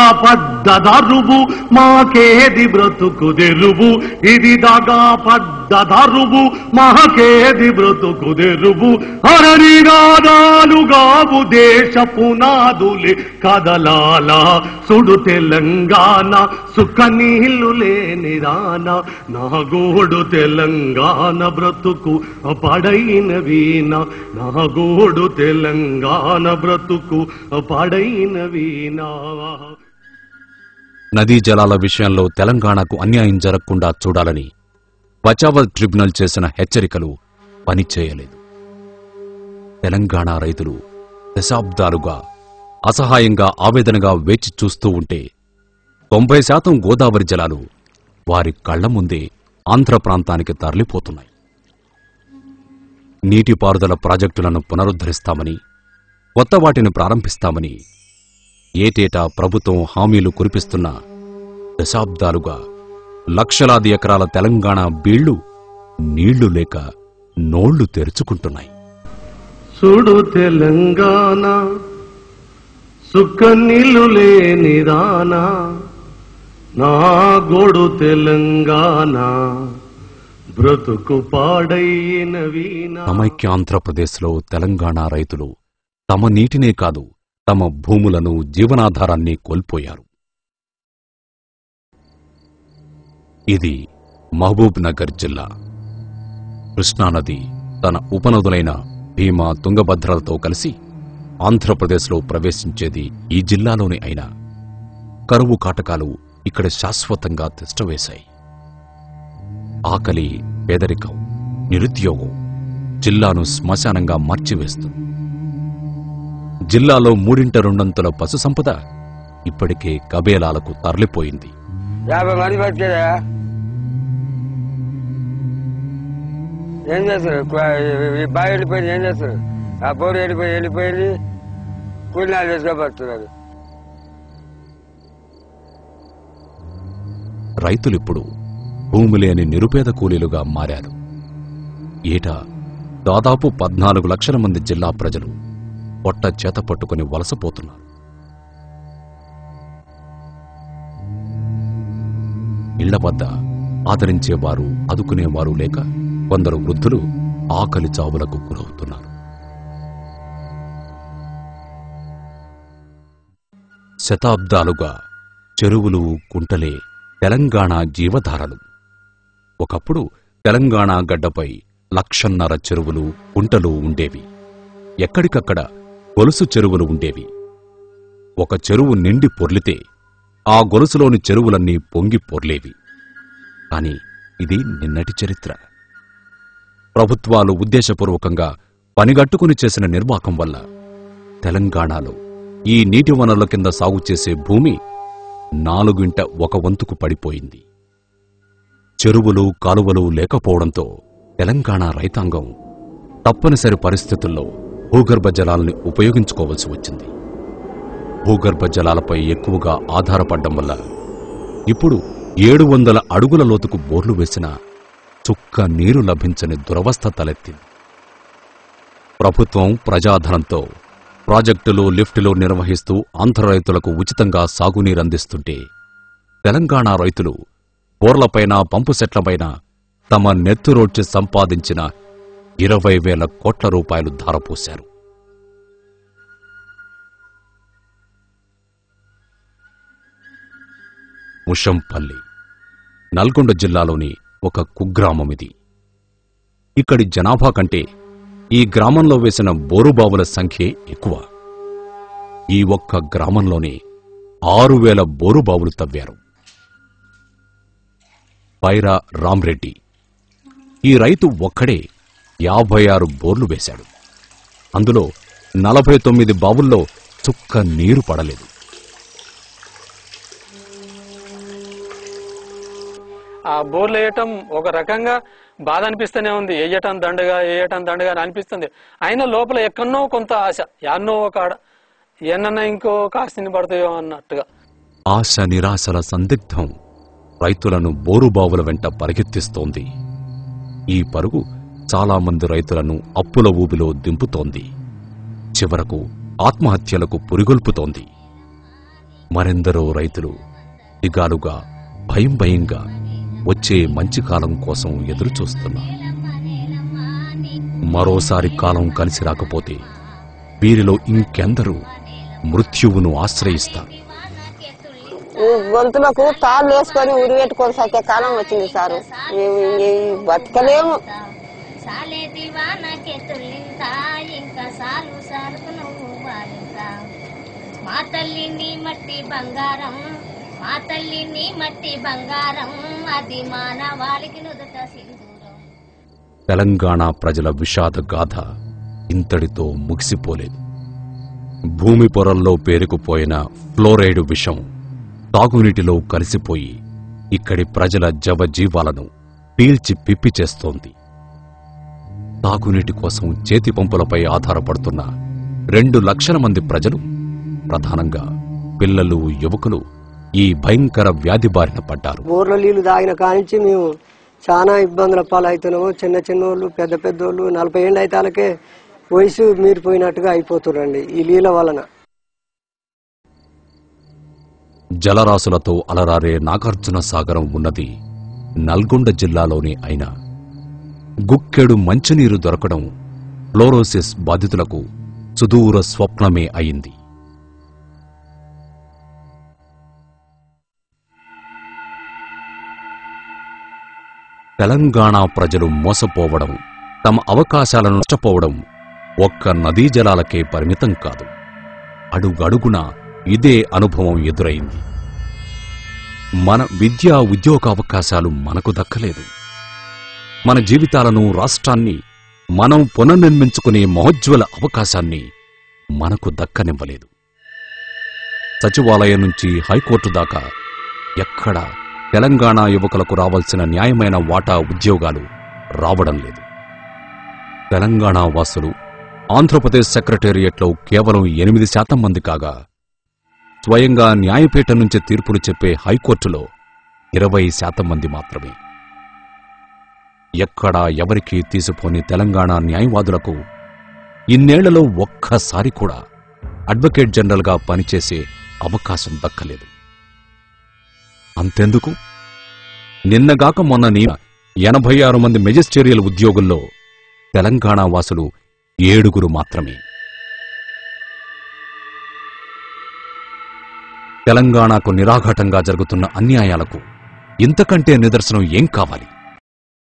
పడ్డ దరువు మాకేది బ్రతుకు తెరువు ఇది దగా పడ్డ దరువు మాకేది బ్రతుకు తెరువు అరనినాదాలుగావు దేశ పునాదులే కదలాల సుడు తెలంగాణ సుఖ నీళ్లు లేని రాన నా గోడు తెలంగాణ బ్రతుకు పడైన వీణ నా గోడు తెలంగాణ బ్రతుకు పడైన వీణ నదీ జలాల విషయంలో తెలంగాణకు అన్యాయం జరగకుండా చూడాలని బచావల్ ట్రిబ్యునల్ చేసిన హెచ్చరికలు పనిచేయలేదు తెలంగాణ రైతులు దశాబ్దాలుగా అసహాయంగా ఆవేదనగా వేచి చూస్తూ ఉంటే తొంభై శాతం గోదావరి జలాలు వారి కళ్ల ముందే ఆంధ్ర ప్రాంతానికి తరలిపోతున్నాయి నీటిపారుదల ప్రాజెక్టులను పునరుద్ధరిస్తామని కొత్త వాటిని ప్రారంభిస్తామని ఏటేటా ప్రభుత్వం హామీలు కురిపిస్తున్న దశాబ్దాలుగా లక్షలాది ఎకరాల తెలంగాణ బీళ్లు నీళ్లు లేక నోళ్లు తెరుచుకుంటున్నాయి సుడు తెలంగాణ సుఖ నీళ్లు లేని రానా నా గోడు తెలంగాణ బ్రతుకు పాడైన వీణ సమైక్యాంధ్రప్రదేశ్లో తెలంగాణ రైతులు తమ నీటినే కాదు తమ భూములను జీవనాధారాన్ని కోల్పోయారు ఇది మహబూబ్ నగర్ జిల్లా కృష్ణానది తన ఉపనదులైన భీమా తుంగభద్రలతో కలిసి ఆంధ్రప్రదేశ్లో ప్రవేశించేది ఈ జిల్లాలోనే అయినా కరువు కాటకాలు ఇక్కడ శాశ్వతంగా తిష్టవేశాయి ఆకలి పేదరికం నిరుద్యోగం జిల్లాను శ్మశానంగా మార్చివేస్తుంది జిల్లాలో మూడింట రెండంతుల పశు సంపద ఇప్పటికే కబేలాలకు తరలిపోయింది యాభై మంది వచ్చారా ఏం చేస్తారు కు- ఈ బావి వెళ్ళిపోయింది ఏం చేస్తారు ఆ బోరు వెళ్ళిపోయి వెళ్ళిపోయింది కూలినాలు చేసుకోబడుతున్నారు రైతులిప్పుడు భూమి లేని నిరుపేద కూలీలుగా మారారు ఏటా దాదాపు పద్నాలుగు లక్షల మంది జిల్లా ప్రజలు పొట్ట చేత పట్టుకుని వలసపోతున్నారు ఇళ్ల వద్ద ఆదరించేవారు అదుకునేవారు లేక కొందరు వృద్ధులు ఆకలి చావులకు గురవుతున్నారు శతాబ్దాలుగా చెరువులు కుంటలే తెలంగాణ జీవధారలు ఒకప్పుడు తెలంగాణ గడ్డపై లక్షన్నర చెరువులు కుంటలు ఉండేవి ఎక్కడికక్కడ గొలుసు చెరువులు ఉండేవి ఒక చెరువు నిండి పొర్లితే ఆ గొలుసులోని చెరువులన్నీ పొంగి పొర్లేవి కాని ఇది నిన్నటి చరిత్ర ప్రభుత్వాలు ఉద్దేశపూర్వకంగా పనిగట్టుకుని చేసిన నిర్వాకం వల్ల తెలంగాణలో ఈ నీటి వనరుల కింద సాగు చేసే భూమి నాలుగింట ఒక వంతుకు పడిపోయింది చెరువులు కాలువలు లేకపోవడంతో తెలంగాణ రైతాంగం తప్పనిసరి పరిస్థితుల్లో భూగర్భ జలాల్ని ఉపయోగించుకోవలసి వచ్చింది భూగర్భ జలాలపై ఎక్కువగా ఆధారపడ్డం వల్ల ఇప్పుడు ఏడు వందల అడుగుల లోతుకు బోర్లు వేసినా చుక్క నీరు లభించని దురవస్థ తలెత్తింది ప్రభుత్వం ప్రజాధనంతో ప్రాజెక్టులు లిఫ్టులు నిర్వహిస్తూ ఆంధ్ర రైతులకు ఉచితంగా సాగునీరందిస్తుంటే తెలంగాణ రైతులు బోర్లపైన పంపు సెట్లపైన తమ నెత్తురోడ్చి సంపాదించిన ఇరవై వేల కోట్ల రూపాయలు ధారపోశారు ముషంపల్లి నల్గొండ జిల్లాలోని ఒక కుగ్రామం ఇది ఇక్కడి జనాభా కంటే ఈ గ్రామంలో వేసిన బోరుబావుల సంఖ్యే ఎక్కువ ఈ ఒక్క గ్రామంలోనే ఆరు వేల బోరుబావులు తవ్వారు పైరా రామ్రెడ్డి ఈ రైతు ఒక్కడే యాభై ఆరు బోర్లు వేశాడు అందులో నలభై తొమ్మిది బావుల్లో చుక్క నీరు పడలేదు ఆ బోర్లు వేయటం ఒక రకంగా బాధ అనిపిస్తూనే ఉంది వేయటం దండగా వేయటం దండగా అని అనిపిస్తుంది అయినా లోపల ఎక్కడనో కొంత ఆశ యాన్నో ఒక ఆడ ఎన్నన్నా ఇంకో కాస్తిని పడతాయో అన్నట్టుగా ఆశ నిరాశల సందిగ్ధం రైతులను బోరుబావుల వెంట పరిగెత్తిస్తోంది ఈ పరుగు చాలా మంది రైతులను అప్పుల ఊబిలో దింపుతోంది చివరకు ఆత్మహత్యలకు పురిగొల్పుతోంది మరెందరో రైతులు దిగాలుగా భయం భయంగా వచ్చే మంచి కాలం కోసం ఎదురు చూస్తున్నారు మరోసారి కాలం కలిసి రాకపోతే వీరిలో ఇంకెందరూ మృత్యువును ఆశ్రయిస్తారు ఈ గొంతులకు తాళ్ళు వేసుకొని ఉరి పెట్టుకొని సత్య కాలం వచ్చింది సారు మేము ఇంక ఈ బతకలేము సాలేటి వానకే తుల్లింత ఇంకా సాలు సాలుకు నువ్వు బాలింత మా తల్లి నీ మట్టి బంగారం మా తల్లి నీ మట్టి బంగారం అది మానవాళికి నుదుట సింధూరం తెలంగాణ ప్రజల విషాద గాథ ఇంతటితో ముగిసిపోలేదు భూమి పొరల్లో పేరుకుపోయిన ఫ్లోరైడ్ విషం తాగునీటిలో కలిసిపోయి ఇక్కడి ప్రజల జవజీవాలను పీల్చి పిప్పి చేస్తోంది తాగునీటి కోసం చేతి పంపులపై ఆధారపడుతున్న రెండు లక్షల మంది ప్రజలు ప్రధానంగా పిల్లలు యువకులు ఈ భయంకర వ్యాధి బారిన పడ్డారు బోర్ల నీళ్లు తాగిన కానించి మేము చాలా ఇబ్బందుల పాలవుతున్నాము చిన్న చిన్నోళ్ళు పెద్ద పెద్దోళ్ళు నలభై ఏళ్ళు అయితే వాళ్ళకే వయసు మీరిపోయినట్టుగా అయిపోతురండి ఈ నీళ్ళ వలన జలరాశులతో అలరారే నాగార్జున సాగరం ఉన్నది నల్గొండ జిల్లాలోనే అయినా గుక్కెడు మంచినీరు దొరకడం ఫ్లోరోసిస్ బాధితులకు సుదూర స్వప్నమే అయింది తెలంగాణ ప్రజలు మోసపోవడం తమ అవకాశాలను నష్టపోవడం ఒక్క నదీ జలాలకే పరిమితం కాదు అడుగడుగునా ఇదే అనుభవం ఎదురైంది మన విద్యా ఉద్యోగ అవకాశాలు మనకు దక్కలేదు మన జీవితాలను రాష్ట్రాన్ని మనం పునర్నిర్మించుకునే మహోజ్వల అవకాశాన్ని మనకు దక్కనివ్వలేదు సచివాలయం నుంచి హైకోర్టు దాకా ఎక్కడ తెలంగాణ యువకులకు రావాల్సిన న్యాయమైన వాటా ఉద్యోగాలు రావడం లేదు తెలంగాణ వాసులు ఆంధ్రప్రదేశ్ సెక్రటేరియట్లో కేవలం ఎనిమిది శాతం మంది కాగా స్వయంగా న్యాయపీఠ నుంచి తీర్పులు చెప్పే హైకోర్టులో ఇరవై శాతం మంది మాత్రమే ఎక్కడా ఎవరికీ తీసిపోని తెలంగాణ న్యాయవాదులకు ఇన్నేళ్లలో ఒక్కసారి కూడా అడ్వకేట్ జనరల్గా పనిచేసే అవకాశం దక్కలేదు అంతెందుకు నిన్నగాక మొన్న నీ ఎనభై ఆరు మంది మెజిస్టేరియల్ ఉద్యోగుల్లో తెలంగాణ వాసులు ఏడుగురు మాత్రమే తెలంగాణకు నిరాఘాటంగా జరుగుతున్న అన్యాయాలకు ఇంతకంటే నిదర్శనం ఏం కావాలి